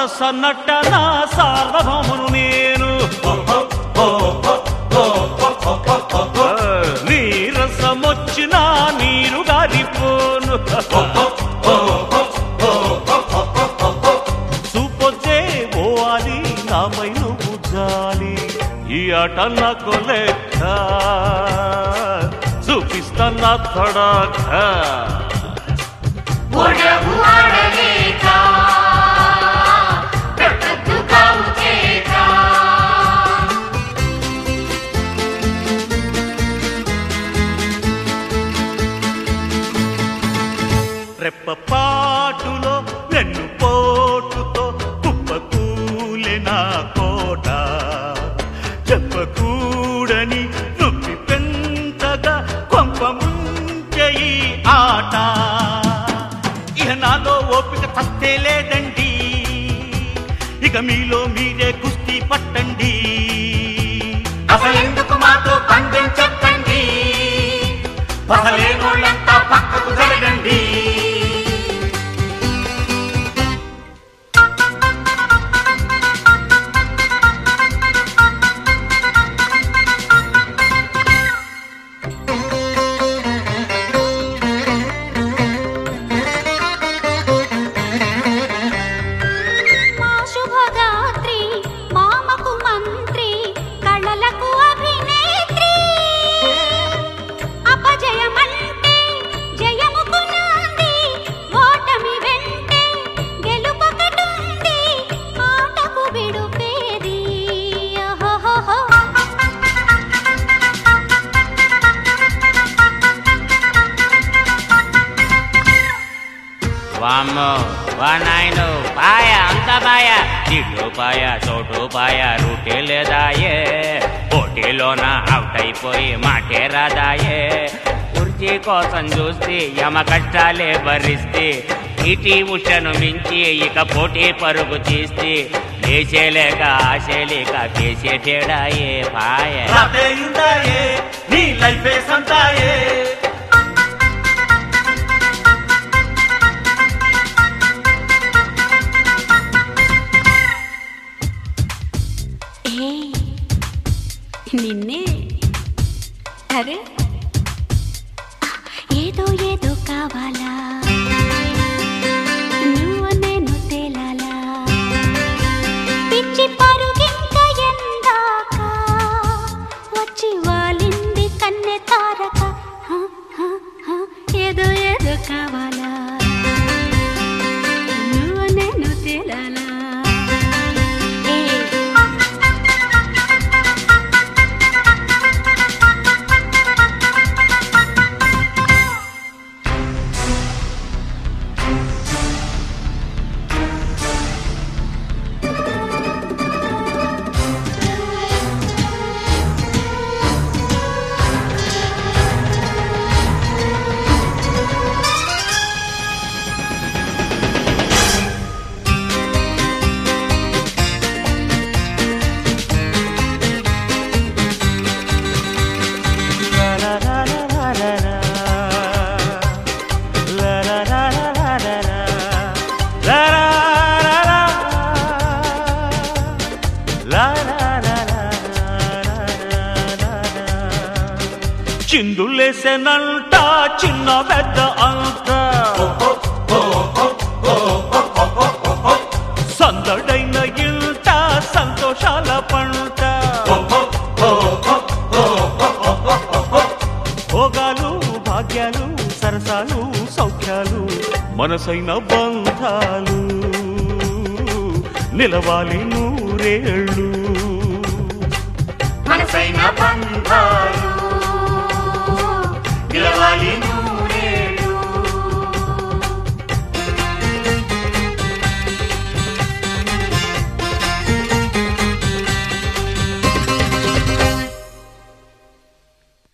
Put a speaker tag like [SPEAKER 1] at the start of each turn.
[SPEAKER 1] సరస నట్టన సార్వభౌమును నేను నీరసమొచ్చిన నీరు గారిపోను చూపొచ్చే పోవాలి నాపై నువ్వు జాలి ఈ ఆట నాకు లెక్క చూపిస్తానా తడాక
[SPEAKER 2] ఒడవు ఆడలేక పెట్టద్దు కావు కేక
[SPEAKER 1] రెప్పపాటులో వెన్ను పోటుతో కుప్పకూలే నా కోట చెప్పకూడని నొప్పి పెంచగా కొంప ముంచె ఈ ఆట ఇక నాలో ఓపిక తస్తే లేదండి ఇక మీలో మీరే కుస్తీ పట్టండి
[SPEAKER 2] అసలెందుకు మాతో పందెం చెప్పండి పసలేనోళ్ళంతా పక్కకు జరగండి
[SPEAKER 3] మా శుభగాత్రి మామకు మంత్రి కళలకు అభినేత్రి అపజయమంటే జయముకు నాంది ఓటమి వెంటే గెలుపొకటుంది ఆటకు విడుపేది ఓహోహోహో.
[SPEAKER 4] వామ్మో వా నాయను పాయ అంత పాయ ఇటు పాయ చోటు పాయ రూటే లేదాయే పోటీలోన అవుట్ అయిపోయి మాటే రాదాయే కుర్చీ కోసం చూస్తే యమ కష్టాలే భరిస్తే ఇటీ ఉషను మించి ఇక పోటీ పరుగు తీస్తే లేచేలేక ఆశలేక కేసే తేడాయే పాయ
[SPEAKER 1] రాతేయుందాయే నీ లైఫే సంతాయే
[SPEAKER 3] ఏయ్, నిన్నే అరే ఏదో ఏదో కావాలా నువ్వు నేను తేలాలా పిచ్చి పరుగింక ఎందాక వచ్చి వాలింది కన్నె తారక హ, హ, హ, ఏదో ఏదో కావాలా నువ్వు నేను తేలాలా ఏయ్,
[SPEAKER 1] చిందులేసెనంట చిన్న పెద్ద అంత సందడైన ఇంట సంతోషాల పంట భోగాలు భాగ్యాలు సరసాలు సౌఖ్యాలు మనసైన బంధాలు నిలవాలి నూరేళ్ళు